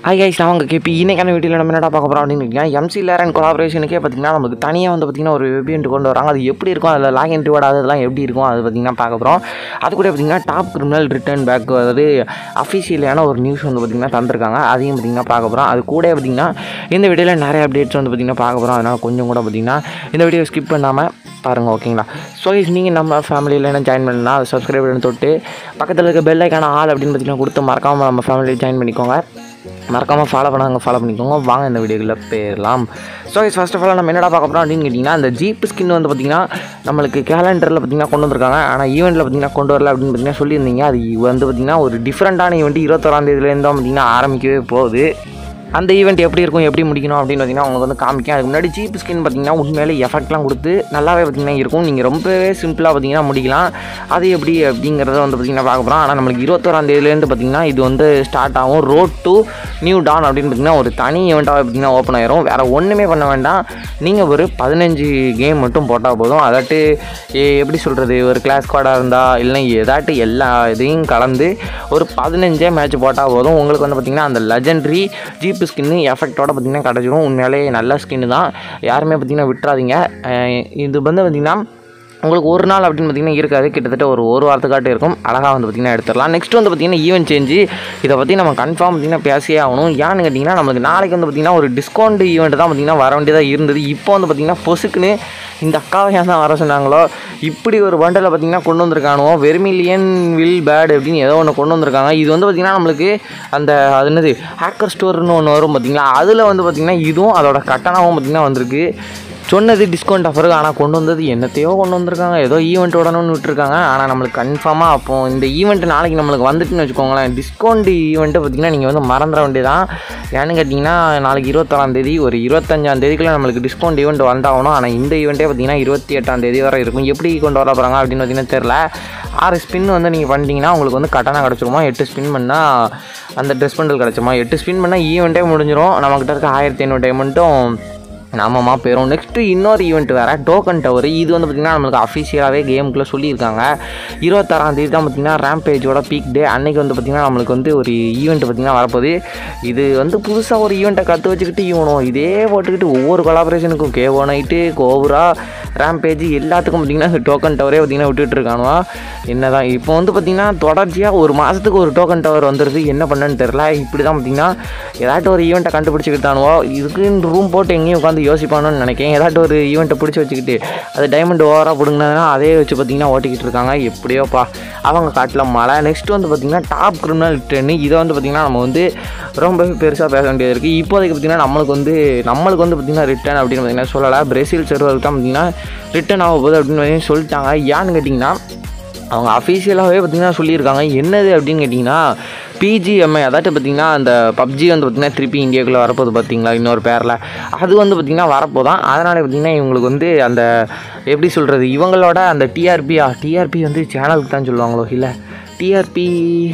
Hi guys நான் உங்கள் KP இன்னைக்கான வீடியோவில் நம்ம என்னடா பார்க்க போகிறோம் அப்படின்னு கேட்டிங்கன்னா எம்சி லேரன் கொலாபரேஷனுக்கே பார்த்தீங்கன்னா நமக்கு தனியாக வந்து பார்த்திங்கன்னா ஒரு வெபியன்ட் கொண்டு வராங்க அது எப்படி இருக்கும் அதில் லாகின் ரிவார்ட் அதெல்லாம் எப்படி இருக்கும் அது பார்த்திங்கன்னா பார்க்க போகிறோம் அது கூட பார்த்திங்கன்னா டாப் கிரிமினல் ரிட்டர்ன் பேக் அதாவது அஃபிஷியலான ஒரு நியூஸ் வந்து பார்த்திங்கன்னா தந்திருக்காங்க அதையும் பார்த்திங்கன்னா பார்க்க போகிறோம் அது கூட பார்த்திங்கன்னா இந்த வீடியோவில் நிறைய அப்டேட்ஸ் வந்து பார்த்திங்கன்னா பார்க்க போகிறோம் அதனால் கொஞ்சம் கூட பார்த்திங்கன்னா இந்த வீடியோ ஸ்கிப் பண்ணாமல் பாருங்கள் ஓகேங்களா ஸோ இஸ் நீங்கள் நம்ம ஃபேமிலியில் என்ன ஜாயின் பண்ணலாம் சப்ஸ்கிரைப் பண்ணி தொட்டு பக்கத்தில் இருக்க பெல் ஐக்கான ஆள் அப்படின்னு பார்த்தீங்கன்னா கொடுத்து மறக்காமல் நம்ம ஃபேமிலியில் ஜாயின் பண்ணிக்கோங்க மறக்காமல் ஃபாலோ பண்ணாங்க ஃபாலோ பண்ணிக்கோங்க வாங்க இந்த வீடியோக்குள்ளே போயிடலாம் so is first of all நம்ம என்னடா பார்க்க போகிறோம் அப்படின்னு கேட்டிங்கன்னா அந்த ஜீப் ஸ்கின் வந்து பார்த்திங்கன்னா நம்மளுக்கு கேலண்டரில் பார்த்திங்கன்னா கொண்டு வந்திருக்காங்க ஆனால் ஈவெண்ட்டில் பார்த்திங்கன்னா கொண்டு வரல அப்படின்னு பார்த்திங்கன்னா சொல்லியிருந்தீங்க அது வந்து பார்த்திங்கன்னா ஒரு டிஃப்ரெண்ட்டான ஈவெண்ட் இருபத்தோராம் தேதியிலேருந்து பார்த்திங்கன்னா ஆரம்பிக்கவே போகுது அந்த ஈவெண்ட் எப்படி இருக்கும் எப்படி முடிக்கணும் அப்படின்னு பார்த்தீங்கன்னா உங்களுக்கு வந்து காமிக்கும் அதுக்கு முன்னாடி சீப் ஸ்கின் பார்த்தீங்கன்னா உண்மையிலே எஃபெக்ட்லாம் கொடுத்து நல்லாவே பார்த்தீங்கன்னா இருக்கும் நீங்கள் ரொம்பவே சிம்பிளாக பார்த்தீங்கன்னா முடிக்கலாம் அது எப்படி அப்படிங்கிறத வந்து பார்த்தீங்கன்னா பார்க்க போகிறோம் ஆனால் நம்மளுக்கு இருபத்தோராம் தேதியிலேருந்து பார்த்தீங்கன்னா இது வந்து ஸ்டார்ட் ஆகும் ரோட் டு நியூ டான் அப்படின்னு பார்த்தீங்கன்னா ஒரு தனி ஈவெண்ட்டாக பார்த்தீங்கன்னா ஓப்பன் ஆயிரும் வேறு ஒன்றுமே பண்ண வேண்டாம் நீங்கள் ஒரு பதினஞ்சு கேம் மட்டும் போட்டால் போதும் அதாட்டு எ- எப்படி சொல்கிறது ஒரு கிளாஸ் ஸ்குவாடாக இருந்தால் இல்லை ஏதாட்டு எல்லா இதையும் கலந்து ஒரு பதினஞ்சே மேட்ச் போட்டால் போதும் உங்களுக்கு வந்து பார்த்திங்கன்னா அந்த லெஜெண்ட்ரி ஜீப் ஸ்கின்னு எஃபெக்டோட பார்த்திங்கன்னா கிடச்சிரும் உண்மையிலே நல்ல ஸ்கின்னு தான் யாருமே பார்த்திங்கன்னா விட்டுறாதீங்க அஹ் இது வந்து பார்த்திங்கன்னா உங்களுக்கு ஒரு நாள் அப்படின்னு பார்த்தீங்கன்னா இருக்காது கிட்டத்தட்ட ஒரு ஒரு வாரத்துக்காட்டு இருக்கும் அழகாக வந்து பார்த்திங்கன்னா எடுத்துடலாம் நெக்ஸ்ட் வந்து பார்த்திங்கன்னா ஈவென்ட் சேஞ்சு இதை பற்றி நம்ம கன்ஃபார்ம் பார்த்திங்கன்னா பேசியே ஆகணும் ஏன்னு கேட்டிங்கன்னா நம்மளுக்கு நாளைக்கு வந்து பார்த்திங்கன்னா ஒரு டிஸ்கவுண்ட் ஈவெண்ட் தான் பார்த்திங்கன்னா வர வேண்டியதாக இருந்தது இப்போ வந்து பார்த்திங்கன்னா பொசுக்குன்னு இந்த அக்காவை ஏன் தான் வர சொன்னாங்களோ இப்படி ஒரு பண்டலை பார்த்திங்கன்னா கொண்டு வந்திருக்கானுவோ வெர்மிலியன் வில் பேட் அப்படின்னு ஏதோ ஒன்று கொண்டு வந்திருக்காங்க இது வந்து பார்த்திங்கன்னா நம்மளுக்கு அந்த அது என்னது ஹேக்கர் ஸ்டோர்னு ஒன்று வரும் பார்த்திங்களா அதில் வந்து பார்த்திங்கன்னா இதுவும் அதோட கட்டணமும் பார்த்திங்கன்னா வந்திருக்கு சொன்னது டிஸ்கவுண்ட் ஆஃபர் ஆனால் கொண்டு வந்தது என்னத்தையோ கொண்டு வந்திருக்காங்க ஏதோ ஈவெண்ட் உடனே விட்டுருக்காங்க ஆனால் நம்மளுக்கு கன்ஃபார்மாக அப்போ இந்த ஈவெண்ட் நாளைக்கு நம்மளுக்கு வந்துட்டுன்னு வச்சுக்கோங்களேன் டிஸ்கவுண்ட் ஈவெண்ட்டை பார்த்திங்கன்னா நீங்கள் வந்து மறந்துட வேண்டியதான் ஏன்னு கேட்டிங்கன்னா நாளைக்கு இருபத்தாறாம் தேதி ஒரு இருபத்தஞ்சாம் தேதிக்குள்ள நம்மளுக்கு டிஸ்கவுண்ட் ஈவெண்ட் வந்தாகணும் ஆனால் இந்த ஈவெண்ட்டே பார்த்திங்கன்னா இருபத்தி எட்டாம் தேதி வரை இருக்கும் எப்படி கொண்டு வர போகிறாங்க அப்படின்னு பார்த்தீங்கன்னா தெரில ஆறு ஸ்பின் வந்து நீங்கள் பண்ணிட்டீங்கன்னா உங்களுக்கு வந்து கட்டணம் கிடச்சிருமா எட்டு ஸ்பின் பண்ணால் அந்த ட்ரெஸ் பண்டல் கிடச்சிருமா எட்டு ஸ்பின் பண்ணால் ஈவெண்ட்டே முடிஞ்சிடும் நம்மக்கிட்ட இருக்க ஆயிரத்தி ஐநூறு டைமண்ட்டும் நாமமா போயிடும் நெக்ஸ்ட்டு இன்னொரு ஈவெண்ட் வேறு டோக்கன் டவர் இது வந்து பார்த்திங்கன்னா நம்மளுக்கு அஃபிஷியலாகவே கேமுக்குள்ளே சொல்லியிருக்காங்க இருபத்தாறாம் தேதி தான் பார்த்திங்கன்னா ரேம்பேஜோட பீக் டே அன்னைக்கு வந்து பார்த்திங்கன்னா நம்மளுக்கு வந்து ஒரு ஈவெண்ட் பார்த்திங்கன்னா வரப்போகுது இது வந்து புதுசாக ஒரு ஈவெண்ட்டை கற்று வச்சுக்கிட்டு இவனும் இதே போட்டுக்கிட்டு ஒவ்வொரு கொலாபரேஷனுக்கும் கேவோ நைட்டு கோபுரா ரேம்பேஜ் எல்லாத்துக்கும் பார்த்திங்கன்னா இந்த டோக்கன் டவரே பார்த்திங்கன்னா விட்டுட்டு இருக்கானுவா என்ன தான் இப்போ வந்து பார்த்திங்கன்னா தொடர்ச்சியாக ஒரு மாதத்துக்கு ஒரு டோக்கன் டவர் வந்துடுது என்ன பண்ணன்னு தெரில இப்படி தான் பார்த்திங்கன்னா ஏதாட்டும் ஒரு ஈவெண்ட்டை கண்டுபிடிச்சிக்கிட்டானுவோ இதுக்குன்னு ரூம் போட்டு எங்கேயும் உட்காந்து யோசிப்பானுன்னு நினைக்கிறேன் ஏதாட்டும் ஒரு ஈவெண்ட்டை பிடிச்சி வச்சுக்கிட்டு அது டைமண்ட் ஓவராக பிடுங்கினா அதே வச்சு பார்த்திங்கன்னா ஓட்டிக்கிட்டு இருக்காங்க எப்படியோப்பா அவங்க காட்டில் மழை நெக்ஸ்ட் வந்து பார்த்திங்கன்னா டாப் கிரிமினல் ட்ரெயின் இதை வந்து பார்த்திங்கன்னா நம்ம வந்து ரொம்பவே பெருசாக பேச வேண்டியது இருக்குது இப்போதைக்கு பார்த்திங்கன்னா நம்மளுக்கு வந்து நம்மளுக்கு வந்து பார்த்திங்கன்னா ரிட்டர்ன் அப்படின்னு பார்த்திங்கன்னா சொல்லலை பிரேசில் சர்வருக்கு தான் பார்த்திங்கன்னா ரிட்டர்ன் ஆக போகுது அப்படின்னு பார்த்தீங்கன்னா சொல்லிட்டாங்க ஏன்னு கேட்டிங்கன்னா அவங்க அஃபீஷியலாகவே பார்த்திங்கன்னா சொல்லியிருக்காங்க என்னது அப்படின்னு கேட்டிங்கன்னா பிஜிஎம்ஐ அதாட்டு பார்த்திங்கன்னா அந்த பப்ஜி வந்து பார்த்திங்கன்னா திருப்பி இந்தியாவுக்குள்ளே வரப்போகுது பார்த்தீங்களா இன்னொரு பேரில் அது வந்து பார்த்திங்கன்னா வரப்போதான் அதனால் பார்த்திங்கன்னா இவங்களுக்கு வந்து அந்த எப்படி சொல்கிறது இவங்களோட அந்த டிஆர்பியா டிஆர்பி வந்து சேனலுக்கு தான் சொல்லுவாங்களோ இல்லை டிஆர்பி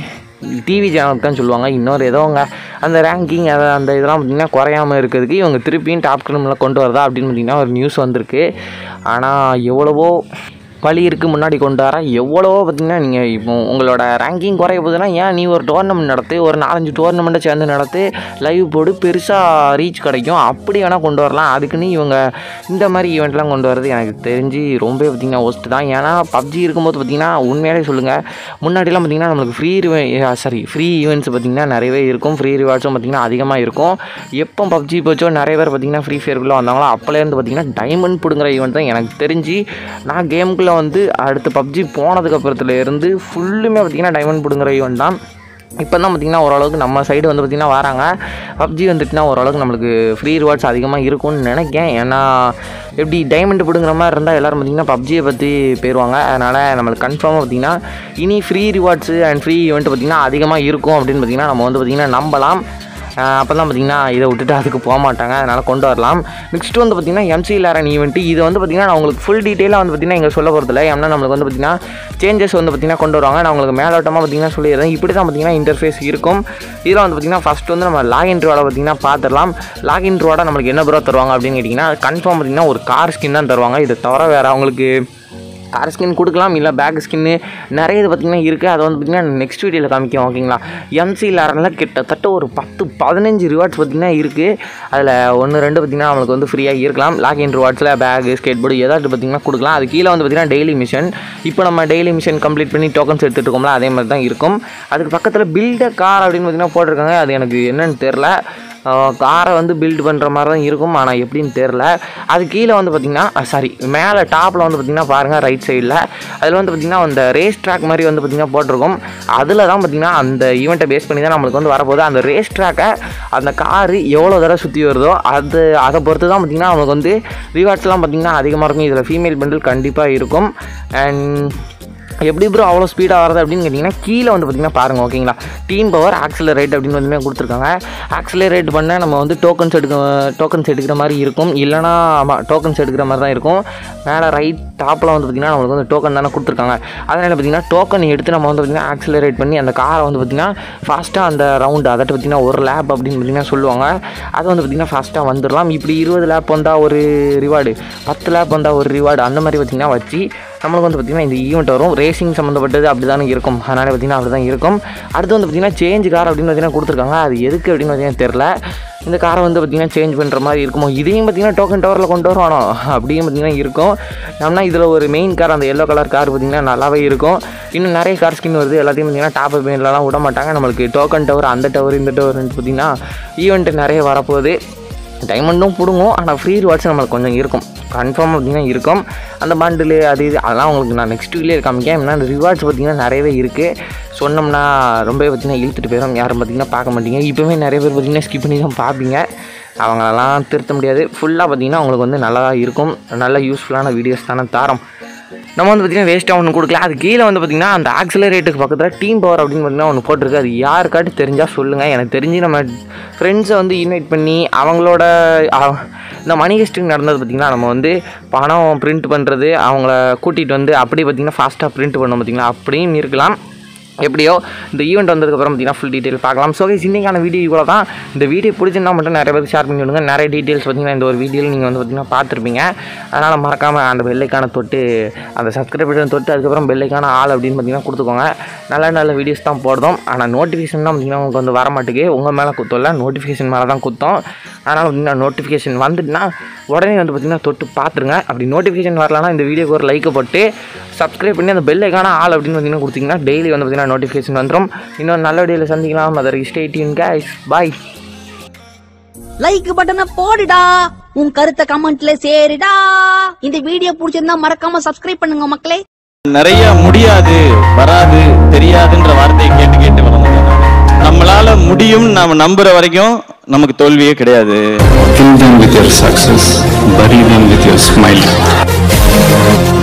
டிவி சேனலுக்கு தான் சொல்லுவாங்க இன்னொரு ஏதோங்க அந்த ரேங்கிங் அதை அந்த இதெல்லாம் பார்த்திங்கன்னா குறையாமல் இருக்கிறதுக்கு இவங்க திருப்பியும் டாப் கிரிமில் கொண்டு வரதா அப்படின்னு பார்த்திங்கன்னா ஒரு நியூஸ் வந்திருக்கு ஆனால் எவ்வளவோ வழி இருக்குது முன்னாடி கொண்டு வர எவ்வளவோ பார்த்தீங்கன்னா நீங்கள் இப்போ உங்களோட ரேங்கிங் குறைய போகுதுன்னா ஏன் நீ ஒரு டோர்னமெண்ட் நடத்து ஒரு நாலஞ்சு டோர்னமெண்ட்டை சேர்ந்து நடத்து லைவ் போடு பெருசாக ரீச் கிடைக்கும் அப்படி வேணால் கொண்டு வரலாம் அதுக்குன்னு இவங்க இந்த மாதிரி ஈவெண்ட்லாம் கொண்டு வரது எனக்கு தெரிஞ்சு ரொம்ப பார்த்திங்கன்னா ஒஸ்ட்டு தான் ஏன்னா பப்ஜி இருக்கும்போது பார்த்திங்கன்னா உண்மையாலே சொல்லுங்கள் முன்னாடிலாம் பார்த்திங்கன்னா நம்மளுக்கு ஃப்ரீ சாரி ஃப்ரீ ஈவெண்ட்ஸ் பார்த்திங்கன்னா நிறையவே இருக்கும் ஃப்ரீ ரிவார்ட்ஸும் பார்த்திங்கன்னா அதிகமாக இருக்கும் எப்போ பப்ஜி போச்சோ நிறைய பேர் பார்த்திங்கன்னா ஃப்ரீ ஃபயருக்குள்ளே வந்தாங்களோ அப்போலேருந்து பார்த்திங்கன்னா டைமண்ட் பிடுங்குற ஈவெண்ட் தான் எனக்கு தெரிஞ்சு நான் கேமுக்குள்ளே வந்து அடுத்து பப்ஜி போனதுக்கு அப்புறத்துல இருந்து ஃபுல்லுமே பார்த்திங்கன்னா டைமண்ட் பிடுங்குற ஈவெண்ட் தான் இப்போ தான் பார்த்திங்கன்னா ஓரளவுக்கு நம்ம சைடு வந்து பார்த்திங்கன்னா வராங்க பப்ஜி வந்துட்டுனா ஓரளவுக்கு நம்மளுக்கு ஃப்ரீ ரிவார்ட்ஸ் அதிகமாக இருக்கும்னு நினைக்கிறேன் ஏன்னா எப்படி டைமண்ட் பிடுங்குற மாதிரி இருந்தால் எல்லோரும் பார்த்திங்கன்னா பப்ஜியை பற்றி போயிடுவாங்க அதனால் நம்மளுக்கு கன்ஃபார்மாக பார்த்திங்கன்னா இனி free rewards and free event பார்த்திங்கன்னா அதிகமாக இருக்கும் அப்படின்னு பார்த்திங்கன்னா நம்ம வந்து பார்த்திங்கன்னா நம்பலாம் அப்போ தான் பார்த்தீங்கன்னா இதை விட்டுட்டு அதுக்கு போக மாட்டாங்க அதனால் கொண்டு வரலாம் நெக்ஸ்ட் வந்து பார்த்திங்கன்னா எம்சி லேரன் ஈவெண்ட் இது வந்து பார்த்திங்கன்னா நான் உங்களுக்கு ஃபுல் டீட்டெயிலாக வந்து பார்த்திங்கன்னா இங்கே சொல்ல போகிறதில்ல ஏன்னா நம்மளுக்கு வந்து பார்த்திங்கன்னா சேஞ்சஸ் வந்து பார்த்திங்கன்னா கொண்டு வருவாங்க நான் உங்களுக்கு மேலோட்டமாக பார்த்திங்கன்னா சொல்லிடுறேன் இப்படி தான் பார்த்திங்கன்னா இன்டர்ஃபேஸ் இருக்கும் இதில் வந்து பார்த்திங்கன்னா ஃபஸ்ட் வந்து நம்ம லாகின் ரோட பார்த்திங்கன்னா பார்த்துடலாம் லாகின் ரோட நம்மளுக்கு என்ன ப்ரோ தருவாங்க அப்படின்னு கேட்டிங்கன்னா கன்ஃபார்ம் பார்த்திங்கன்னா ஒரு கார் ஸ்கின் தான் தருவாங்க இதை தவிர வேறு அவங்களுக்கு கார் ஸ்கின் கொடுக்கலாம் இல்லை பேக் ஸ்கின்னு நிறைய இது பார்த்திங்கன்னா இருக்குது அதை வந்து பார்த்திங்கன்னா நெக்ஸ்ட் வீடியோவில் காமிக்கும் ஓகேங்களா எம்சி லேரனில் கிட்டத்தட்ட ஒரு பத்து பதினஞ்சு ரிவார்ட்ஸ் பார்த்திங்கன்னா இருக்குது அதில் ஒன்று ரெண்டு பார்த்திங்கன்னா நம்மளுக்கு வந்து ஃப்ரீயாக இருக்கலாம் லாக்இன் ரிவார்ட்ஸில் பேக் ஸ்கேட் போர்டு ஏதாவது பார்த்திங்கன்னா கொடுக்கலாம் அது கீழே வந்து பார்த்திங்கன்னா டெய்லி மிஷன் இப்போ நம்ம டெய்லி மிஷன் கம்ப்ளீட் பண்ணி டோக்கன்ஸ் எடுத்துகிட்டு இருக்கோம்ல அதே மாதிரி தான் இருக்கும் அதுக்கு பக்கத்தில் பில்ட கார் அப்படின்னு பார்த்திங்கன்னா போட்டிருக்காங்க அது எனக்கு என்னன்னு தெரில காரை வந்து பில்ட் பண்ணுற மாதிரி தான் இருக்கும் ஆனால் எப்படின்னு தெரில அது கீழே வந்து பார்த்திங்கன்னா சாரி மேலே டாப்பில் வந்து பார்த்திங்கன்னா பாருங்கள் ரைட் சைடில் அதில் வந்து பார்த்திங்கன்னா அந்த ரேஸ் ட்ராக் மாதிரி வந்து பார்த்திங்கன்னா போட்டிருக்கும் அதில் தான் பார்த்திங்கன்னா அந்த ஈவெண்ட்டை பேஸ் பண்ணி தான் நம்மளுக்கு வந்து வரப்போகுது அந்த ரேஸ் ட்ராக்கை அந்த காரு எவ்வளோ தடவை சுற்றி வருதோ அது அதை பொறுத்து தான் பார்த்திங்கன்னா நமக்கு வந்து ரிவார்ட்ஸ்லாம் பார்த்திங்கன்னா அதிகமாக இருக்கும் இதில் ஃபீமேல் பண்டில் கண்டிப்பாக இருக்கும் அண்ட் எப்படி ப்ரோ அவ்வளோ ஸ்பீடாக வரது அப்படின்னு கேட்டிங்கன்னா கீழே வந்து பார்த்திங்கன்னா பாருங்கள் ஓகேங்களா டீம் பவர் ஆக்சிலரேட் அப்படின்னு வந்து கொடுத்துருக்காங்க ஆக்சிலரேட் பண்ண நம்ம வந்து டோக்கன்ஸ் எடுக்க டோக்கன்ஸ் எடுக்கிற மாதிரி இருக்கும் இல்லைனா ஆமாம் டோக்கன்ஸ் எடுக்கிற மாதிரி தான் இருக்கும் மேலே ரைட் டாப்பில் வந்து பார்த்திங்கன்னா நம்மளுக்கு வந்து டோக்கன் தானே கொடுத்துருக்காங்க அதனால் பார்த்திங்கன்னா டோக்கன் எடுத்து நம்ம வந்து பார்த்திங்கன்னா ஆக்சிலரேட் பண்ணி அந்த காரை வந்து பார்த்திங்கன்னா ஃபாஸ்ட்டாக அந்த ரவுண்டு அதை பார்த்திங்கன்னா ஒரு லேப் அப்படின்னு பார்த்திங்கன்னா சொல்லுவாங்க அது வந்து பார்த்திங்கன்னா ஃபாஸ்ட்டாக வந்துடலாம் இப்படி இருபது லேப் வந்தால் ஒரு ரிவார்டு பத்து லேப் வந்தால் ஒரு ரிவார்டு அந்த மாதிரி பார்த்திங்கன்னா வச்சு நம்மளுக்கு வந்து பார்த்திங்கன்னா இந்த ஈவெண்ட் வரும் ரேசிங் சம்மந்தப்பட்டது அப்படி தானே இருக்கும் அதனால் பார்த்திங்கன்னா அப்படி தான் இருக்கும் அடுத்து வந்து பார்த்திங்கன்னா சேஞ்ச் கார் அப்படின்னு பார்த்திங்கன்னா கொடுத்துருக்காங்க அது எதுக்கு அப்படின்னு பார்த்திங்கன்னா தெரில இந்த காரை வந்து பார்த்திங்கன்னா சேஞ்ச் பண்ணுற மாதிரி இருக்குமோ இதையும் பார்த்திங்கன்னா டோக்கன் டவரில் கொண்டு வருவானோ அப்படியும் பார்த்திங்கன்னா இருக்கும் நம்மனா இதில் ஒரு மெயின் கார் அந்த எல்லோ கலர் கார் பார்த்திங்கன்னா நல்லாவே இருக்கும் இன்னும் நிறைய கார் ஸ்கின் வருது எல்லாத்தையும் பார்த்திங்கன்னா டாப் பெயின்லலாம் விட மாட்டாங்க நம்மளுக்கு டோக்கன் டவர் அந்த டவர் இந்த டவர் பார்த்திங்கன்னா ஈவெண்ட்டு நிறைய வரப்போகுது டைமண்டும் பிடுங்கும் ஆனால் ஃப்ரீ ரிவார்ட்ஸ் நம்மளுக்கு கொஞ்சம் இருக்கும் கன்ஃபார்ம் பார்த்திங்கன்னா இருக்கும் அந்த பாண்டில் அது இது அதெல்லாம் உங்களுக்கு நான் நெக்ஸ்ட் வீக்லேயே காமிக்கேன் ஏன்னா அந்த ரிவார்ட்ஸ் பார்த்திங்கன்னா நிறையவே இருக்குது சொன்னோம்னா ரொம்பவே பார்த்திங்கன்னா இழுத்துட்டு போயிடும் யாரும் பார்த்திங்கன்னா பார்க்க மாட்டீங்க இப்போவே நிறைய பேர் பார்த்திங்கன்னா ஸ்கிப் பண்ணி தான் பார்ப்பீங்க அவங்களெல்லாம் திருத்த முடியாது ஃபுல்லாக பார்த்திங்கன்னா உங்களுக்கு வந்து நல்லா இருக்கும் நல்ல யூஸ்ஃபுல்லான வீடியோஸ் தானே தாரோம் நம்ம வந்து பார்த்திங்கன்னா வேஸ்ட்டாக ஒன்று கொடுக்கல அது கீழே வந்து பார்த்திங்கன்னா அந்த ஆக்சிலரேட்டுக்கு பக்கத்தில் டீம் பவர் அப்படின்னு பார்த்திங்கன்னா ஒன்று போட்டிருக்கு அது யாருக்காட்டு தெரிஞ்சால் சொல்லுங்கள் எனக்கு தெரிஞ்சு நம்ம ஃப்ரெண்ட்ஸை வந்து இன்வைட் பண்ணி அவங்களோட அவ- இந்த மணி ஹெஸ்டிங் நடந்தது பார்த்திங்கன்னா நம்ம வந்து பணம் பிரிண்ட் பண்ணுறது அவங்கள கூட்டிகிட்டு வந்து அப்படி பார்த்திங்கன்னா ஃபாஸ்ட்டாக பிரிண்ட் பண்ணோம் பார்த்திங்கன்னா அப்படியும் இருக்கலாம் எப்படியோ இந்த ஈவெண்ட் வந்ததுக்கப்புறம் பார்த்தீங்கன்னா ஃபுல் டீட்டெயில் பார்க்கலாம் ஸோ கைஸ் இன்றைக்கான வீடியோ இவ்வளோ தான் இந்த வீடியோ பிடிச்சிருந்தா மட்டும் நிறைய பேருக்கு ஷேர் பண்ணி விடுங்க நிறைய டீட்டெயில்ஸ் பார்த்தீங்கன்னா இந்த ஒரு வீடியோவில் நீங்கள் வந்து பார்த்தீங்கன்னா பார்த்துருப்பீங்க அதனால் மறக்காமல் அந்த பெல்லைக்கான தொட்டு அந்த சப்ஸ்கிரைப் பட்டன் தொட்டு அதுக்கப்புறம் பெல்லைக்கான ஆள் அப்படின்னு பார்த்தீங்கன்னா கொடுத்துக்கோங்க நல்ல நல்ல வீடியோஸ் தான் போடுறோம் ஆனால் நோட்டிஃபிகேஷன் தான் பார்த்தீங்கன்னா உங்களுக்கு வந்து வர மாட்டேங்குது உங்கள் மேலே குத்தம் இல்லை நோட்டிஃபிகேஷன் மேலே தான் குத்தம் அதனால் பார்த்தீங்கன்னா நோட்டிஃபிகேஷன் வந்துட்டுனா உடனே வந்து பார்த்தீங்கன்னா தொட்டு பார்த்துருங்க அப்படி நோட்டிஃபிகேஷன் வரலன்னா இந்த வீடியோக்கு ஒரு லைக்கை போட்டு சப்ஸ்கிரைப் பண்ணி அந்த பெல் ஐக்கான ஆள் அப்படின்னு பார்த்தீங்கன்னா கொடுத்தீங்கன்னா டெய்லி வந்து பார்த்தீங்கன்னா நோட்டிஃபிகேஷன் வந்துடும் இன்னும் நல்ல வீடியோவில் சந்திக்கலாம் அதற்கு stay tuned guys bye like பட்டனை போடுடா உன் கருத்தை கமெண்ட்ல சேருடா இந்த வீடியோ பிடிச்சிருந்தா மறக்காம சப்ஸ்கிரைப் பண்ணுங்க மக்களே நிறைய முடியாது வராது தெரியாதுன்ற வார்த்தையை கேட்டு கேட்டு வளர்ந்தது நம்மளால முடியும் நாம நம்புற வரைக்கும் நமக்கு தோல்வியே கிடையாது Kill them with your success, bury them with your smile.